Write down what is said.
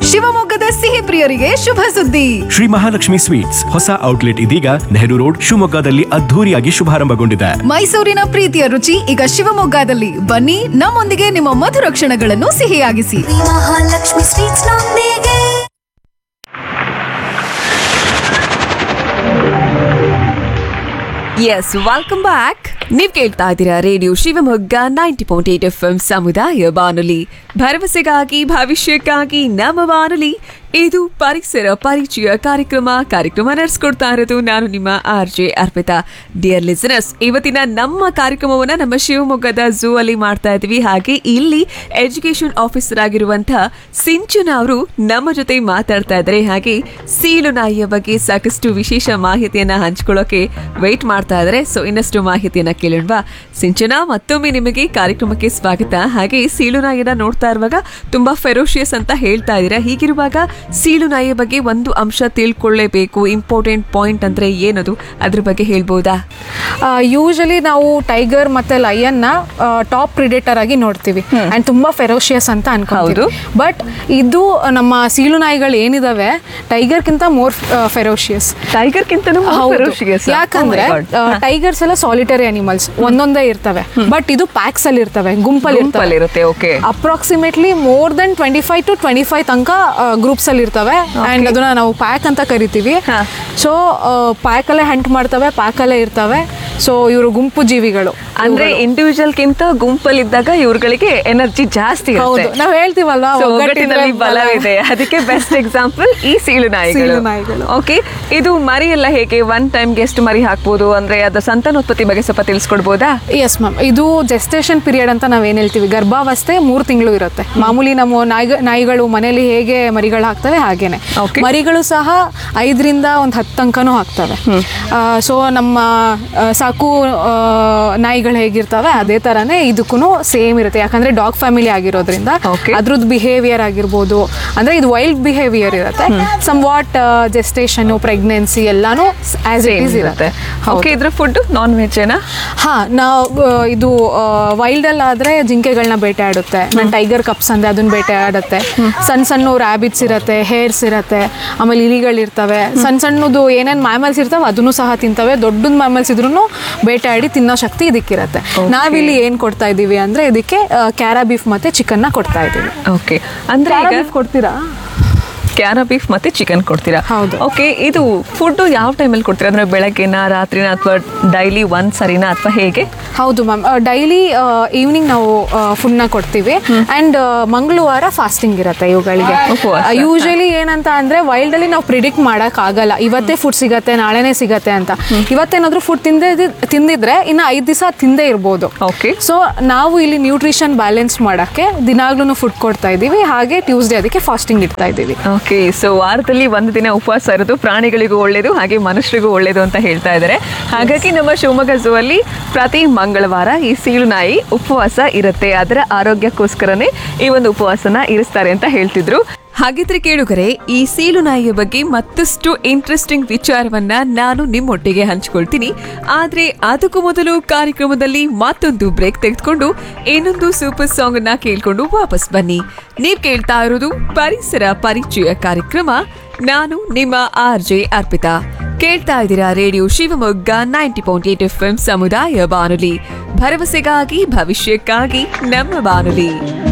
ಶಿವಮೊಗ್ಗದ ಸಿಹಿ ಪ್ರಿಯರಿಗೆ ಶುಭ ಸುದ್ದಿ ಶ್ರೀ ಮಹಾಲಕ್ಷ್ಮಿ ಸ್ವೀಟ್ಸ್ ಹೊಸ ಔಟ್ಲೆಟ್ ಇದೀಗ ನೆಹರು ರೋಡ್ ಶಿವಮೊಗ್ಗದಲ್ಲಿ ಅದ್ಧೂರಿಯಾಗಿ ಶುಭಾರಂಭಗೊಂಡಿದೆ ಮೈಸೂರಿನ ಪ್ರೀತಿಯ ರುಚಿ ಈಗ ಶಿವಮೊಗ್ಗದಲ್ಲಿ ಬನ್ನಿ ನಮ್ಮೊಂದಿಗೆ ನಿಮ್ಮ ಮಧುರ ಕ್ಷಣಗಳನ್ನು ಸಿಹಿಯಾಗಿಸಿ ಮಹಾಲಕ್ಷ್ಮಿ ಸ್ವೀಟ್ಸ್ ನೊಂದಿಗೆ ಎಸ್ ವೆಲ್ಕಮ್ ಬ್ಯಾಕ್ ನೀವ್ ಕೇಳ್ತಾ ಇದ್ದೀರಾ radio Shivamogga ninety point eight F M ಸಮುದಾಯ ಬಾನುಲಿ ಭರವಸೆಗಾಗಿ ಭವಿಷ್ಯಕ್ಕಾಗಿ ನಮ್ಮ ಬಾನುಲಿ ಇದು ಪರಿಸರ ಪರಿಚಯ ಕಾರ್ಯಕ್ರಮ ಕಾರ್ಯಕ್ರಮ ನಡೆಸ್ಕೊಡ್ತಾ ಇರೋದು ನಾನು ನಿಮ್ಮ R J Arpita dear listeners ಇವತ್ತಿನ ನಮ್ಮ ಕಾರ್ಯಕ್ರಮವನ್ನ ನಮ್ಮ ಶಿವಮೊಗ್ಗದ ಝೂ ಅಲ್ಲಿ ಮಾಡ್ತಾ ಇದ್ವಿ ಹಾಗೆ ಇಲ್ಲಿ ಎಜುಕೇಶನ್ ಆಫೀಸರ್ ಆಗಿರುವಂತಹ ಸಿಂಚನ ಅವರು ನಮ್ಮ ಜೊತೆ ಮಾತಾಡ್ತಾ ಇದ್ದಾರೆ ಹಾಗೆ ಸೀಲು ನಾಯಿಯ ಬಗ್ಗೆ ಸಾಕಷ್ಟು ವಿಶೇಷ ಮಾಹಿತಿಯನ್ನ ಹಂಚ್ಕೊಳ್ಳೋಕೆ ವೆಯ್ಟ್ ಮಾಡ್ತಾ ಇದ್ದಾರೆ ಸೊ ಇನ್ನಷ್ಟು ಮಾಹಿತಿಯನ್ನ ಕೇಳೋಣವಾ ಸಿಂಚನ ಮತ್ತೊಮ್ಮೆ ನಿಮಗೆ ಕಾರ್ಯಕ್ರಮಕ್ಕೆ ಸ್ವಾಗತ ಹಾಗೆ ಸೀಳು ನಾಯಿಯನ್ನ ನೋಡ್ತಾ ಇರುವಾಗ ತುಂಬಾ ಫೆರೋಷಿಯಸ್ ಅಂತ ಹೇಳ್ತಾ ಇದ್ದೀರಾ ಹೀಗಿರುವಾಗ ಸೀಳು ನಾಯಿಯ ಬಗ್ಗೆ ಒಂದು ಅಂಶ ತಿಳ್ಕೊಳ್ಳೇಬೇಕು ಇಂಪಾರ್ಟೆಂಟ್ ಪಾಯಿಂಟ್ ಅಂದ್ರೆ ಏನದು ಅದ್ರ ಬಗ್ಗೆ ಹೇಳ್ಬೋದಾ ಯೂಶಲಿ ನಾವು ಟೈಗರ್ ಮತ್ತೆ ಲಯನ್ನ ಟಾಪ್ ಪ್ರಿಡೇಟರ್ ಆಗಿ ನೋಡ್ತೀವಿ ಅಂಡ್ ತುಂಬಾ ಫೆರೋಷಿಯಸ್ ಅಂತ ಅನ್ಕೋತೀವಿ ಬಟ್ ಇದು ನಮ್ಮ ಸೀಳು ನಾಯಿಗಳು ಏನಿದಾವೆ ಟೈಗರ್ಗಿಂತ ಮೋರ್ ಫೆರೋಷಿಯಸ್ ಟೈಗರ್ ಕಿಂತನೂ ferocious ಆ? ಯಾಕಂದ್ರೆ Oh my God. ಟೈಗರ್ಸ್ ಎಲ್ಲ ಸಾಲಿಟರಿ ಅನಿಮಲ್ಸ್ ಒಂದೊಂದೇ ಇರ್ತವೆ ಬಟ್ ಇದು ಪ್ಯಾಕ್ಸ್ ಅಲ್ಲಿ ಇರ್ತವೆ ಗುಂಪಲ್ಲಿ ಗುಂಪಲ್ಲಿ ಇರುತ್ತೆ, okay. Approximately more than twenty five to twenty five ತನಕ ಗ್ರೂಪ್ಸ್ ಅಲ್ಲಿ ಇರ್ತವೆ ಅಂಡ್ ಅದನ್ನ ನಾವು ಪ್ಯಾಕ್ ಅಂತ ಕರಿತೀವಿ ಹಾ. ಸೊ ಪ್ಯಾಕ್ ಅಲ್ಲೇ ಹಂಟ್ ಮಾಡ್ತವೆ ಪ್ಯಾಕ್ ಅಲ್ಲೇ ಇರ್ತವೆ ಸೊ ಇವರು ಗುಂಪು ಜೀವಿಗಳು ಅಂದ್ರೆ ಇಂಡಿವಿಜುವಲ್ ಕಿಂತ ಗುಂಪಲ್ಲಿದ್ದಾಗ ಇವ್ರುಗಳಿಗೆ ಎನರ್ಜಿ ಜಾಸ್ತಿ ಹೌದು ಇರುತ್ತೆ ನಾವ್ ಹೇಳ್ತೀವಲ್ವಾ So, ಒಗ್ಗಟ್ಟಿದ್ರೆ ಒಗ್ಗಟ್ಟಿನಲ್ಲಿ ಬಲವಿದೆ ಅದಕ್ಕೆ ಬೆಸ್ಟ್ ಎಕ್ಸಾಂಪಲ್ ಈ ಸೀಳು ನಾಯಿಗಳು ಸೀಳು ನಾಯಿಗಳು. ಓಕೆ ಇದು ಮರಿ ಎಲ್ಲ ಹೇಗೆ ಒನ್ ಟೈಮ್ಗೆ ಎಷ್ಟು ಮರಿ ಹಾಕ್ಬೋದು ಅಂದ್ರೆ ಅದು ಸಂತಾನೋತ್ಪತ್ತಿ ಬಗ್ಗೆ ಸ್ವಲ್ಪ ತಿಳಿಸ್ಕೊಡ್ಬೋದಾ ಎಸ್ ಮ್ಯಾಮ್ ಇದು ಜೆಸ್ಟೇಷನ್ ಪೀರಿಯಡ್ ಅಂತ ನಾವೇನು ಹೇಳ್ತೀವಿ ಗರ್ಭಾವಸ್ಥೆ ಮೂರು ತಿಂಗಳು ಇರುತ್ತೆ ಮಾಮೂಲಿ ನಮ್ಮ ನಾಯಿಗ ನಾಯಿಗಳು ಮನೆಯಲ್ಲಿ ಹೇಗೆ ಮರಿಗಳು ಹಾಕ್ತವೆ ಹಾಗೇನೆ Okay. ಮರಿಗಳು ಸಹ ಐದರಿಂದ ಒಂದು ಹತ್ತು ತನಕನೂ ಹಾಕ್ತವೆ ಸೊ ನಮ್ಮ ಆ, ಸಾಕು ಆ, ನಾಯಿಗಳು ಹೇಗಿರ್ತವೆ ಅದೇ ಥರನೇ ಇದಕ್ಕೂ ಸೇಮ್ ಇರುತ್ತೆ ಯಾಕಂದ್ರೆ ಡಾಗ್ ಫ್ಯಾಮಿಲಿ ಆಗಿರೋದ್ರಿಂದ Okay. ಅದ್ರದ್ದು ಬಿಹೇವಿಯರ್ ಆಗಿರ್ಬೋದು ಅಂದ್ರೆ ಇದು ವೈಲ್ಡ್ ಬಿಹೇವಿಯರ್ ಇರುತ್ತೆ ಸಮ್ ವಾಟ್ ಜೆಸ್ಟೇಷನ್ ಪ್ರೆಗ್ನೆನ್ಸಿ ಎಲ್ಲಾನು ಆಸ್ ಇಟ್ ಸೇಮ್ ಈಸ್ ಇರುತ್ತೆ ಇರುತ್ತೆ ಓಕೆ ಇದ್ರ ಫುಡ್ ನಾನ್ ವೆಜ್ ಏನಾ ಹಾ ನಾವು ಆ, ಇದು ವೈಲ್ಡ್ ಅಲ್ಲಿ ಆದ್ರೆ ಜಿಂಕೆಗಳನ್ನ ಬೇಟೆ ಆಡುತ್ತೆ ನಾನು ಟೈಗರ್ ಕಪ್ಸ್ ಅಂದೆ ಅದನ್ನ ಬೇಟೆ ಆಡುತ್ತೆ ಸಣ್ಣ ಸಣ್ಣ ರ್ಯಾಬಿಟ್ಸ್ ಇರುತ್ತೆ ಹೇರ್ಸ್ ಇರುತ್ತೆ ಆಮೇಲೆ ಇಲಿಗಳಿರ್ತವೆ ಸಣ್ಣ ಸಣ್ಣದು ಏನೇನು ಮ್ಯಾಮಲ್ಸ್ ಇರ್ತವೆ ಅದನ್ನು ಸಹ ತಿಂತವೆ ದೊಡ್ಡದ ಮ್ಯಾಮಲ್ಸ್ ಇದ್ರೂ ಬೇಟೆ ಆಡಿ ತಿನ್ನೋ ಶಕ್ತಿ ಇದಕ್ಕಿರುತ್ತೆ ನಾವಿಲ್ಲಿ ಏನ್ ಕೊಡ್ತಾ ಇದೀವಿ ಅಂದ್ರೆ ಇದಕ್ಕೆ ಕ್ಯಾರಾ ಬೀಫ್ ಮತ್ತೆ ಚಿಕನ್ನ ಕೊಡ್ತಾ ಇದೀವಿ ಓಕೆ ಅಂದ್ರೆ ಕ್ಯಾರಾ ಈಗ ಬೀಫ್ ಕೊಡ್ತೀರಾ ಕ್ಯಾರಾ ಬೀಫ್ ಮತ್ತೆ ಚಿಕನ್ ಕೊಡ್ತೀರಾ ಹೌದು. ಓಕೆ ಇದು ಫುಡ್ ಯಾವ ಟೈಮಲ್ಲಿ ಕೊಡ್ತೀರಾ ಅಂದ್ರೆ ಬೆಳಗ್ಗೆನ ರಾತ್ರಿನ ಅಥವಾ ಡೈಲಿ ಒಂದ್ ಸರಿನಾ ಅಥವಾ ಹೇಗೆ ಹೌದು ಮ್ಯಾಮ್ ಡೈಲಿ ಈವ್ನಿಂಗ್ ನಾವು ಫುಡ್ನ ಕೊಡ್ತೀವಿ ಆ್ಯಂಡ್ ಮಂಗಳವಾರ ಫಾಸ್ಟಿಂಗ್ ಇರುತ್ತೆ ಇವುಗಳಿಗೆ ಉಪವಾಸ. ಯೂಶಲಿ ಏನಂತ ಅಂದರೆ ವೈಲ್ಡಲ್ಲಿ ನಾವು ಪ್ರಿಡಿಕ್ಟ್ ಮಾಡೋಕ್ಕಾಗಲ್ಲ ಇವತ್ತೇ ಫುಡ್ ಸಿಗತ್ತೆ ನಾಳೆನೇ ಸಿಗತ್ತೆ ಅಂತ ಇವತ್ತೇನಾದರೂ ಫುಡ್ ತಿಂದೇ ತಿಂದಿದ್ರೆ ಇನ್ನು ಐದು ದಿವಸ ತಿಂದೇ ಇರ್ಬೋದು Okay. ಸೊ ನಾವು ಇಲ್ಲಿ ನ್ಯೂಟ್ರಿಷನ್ ಬ್ಯಾಲೆನ್ಸ್ ಮಾಡೋಕ್ಕೆ ದಿನಾಗ್ಲೂ ಫುಡ್ ಕೊಡ್ತಾ ಇದ್ದೀವಿ ಹಾಗೆ ಟ್ಯೂಸ್ಡೇ ಅದಕ್ಕೆ ಫಾಸ್ಟಿಂಗ್ ಇಡ್ತಾ ಇದ್ದೀವಿ ಓಕೆ ಸೊ ವಾರದಲ್ಲಿ ಒಂದು ದಿನ ಉಪವಾಸ ಇರೋದು ಪ್ರಾಣಿಗಳಿಗೂ ಒಳ್ಳೇದು ಹಾಗೆ ಮನುಷ್ಯರಿಗೂ ಒಳ್ಳೇದು ಅಂತ ಹೇಳ್ತಾ ಇದ್ದಾರೆ ಹಾಗಾಗಿ ನಮ್ಮ ಶಿವಮೊಗ್ಗ ಝೂ ಅಲ್ಲಿ ಪ್ರತಿ ಮಂಗಳವಾರ ಈ ಸೀಳು ನಾಯಿ ಉಪವಾಸ ಇರುತ್ತೆ ಅದರ ಆರೋಗ್ಯಕ್ಕೋಸ್ಕರನೇ ಈ ಒಂದು ಉಪವಾಸನ ಇರಿಸ್ತಾರೆ ಅಂತ ಹೇಳ್ತಿದ್ರು ಹಾಗಿದ್ರೆ ಕೇಳುಗರೆ ಈ ಸೀಲು ನಾಯಿಯ ಬಗ್ಗೆ ಮತ್ತಷ್ಟು ಇಂಟ್ರೆಸ್ಟಿಂಗ್ ವಿಚಾರವನ್ನ ನಾನು ನಿಮ್ಮೊಟ್ಟಿಗೆ ಹಂಚ್ಕೊಳ್ತೀನಿ ಆದ್ರೆ ಅದಕ್ಕೂ ಮೊದಲು ಕಾರ್ಯಕ್ರಮದಲ್ಲಿ ಮತ್ತೊಂದು ಬ್ರೇಕ್ ತೆಗೆದುಕೊಂಡು ಇನ್ನೊಂದು ಸೂಪರ್ ಸಾಂಗ್ ಅನ್ನ ಕೇಳ್ಕೊಂಡು ವಾಪಸ್ ಬನ್ನಿ ನೀವ್ ಕೇಳ್ತಾ ಇರೋದು ಪರಿಸರ ಪರಿಚಯ ಕಾರ್ಯಕ್ರಮ ನಾನು ನಿಮ್ಮ ಆರ್ ಜೆ ಅರ್ಪಿತಾ ಕೇಳ್ತಾ ಇದ್ದೀರಾ radio Shivamogga ninety point eight F M ಸಮುದಾಯ ಬಾನುಲಿ ಭರವಸೆಗಾಗಿ ಭವಿಷ್ಯಕ್ಕಾಗಿ ನಮ್ಮ ಬಾನುಲಿ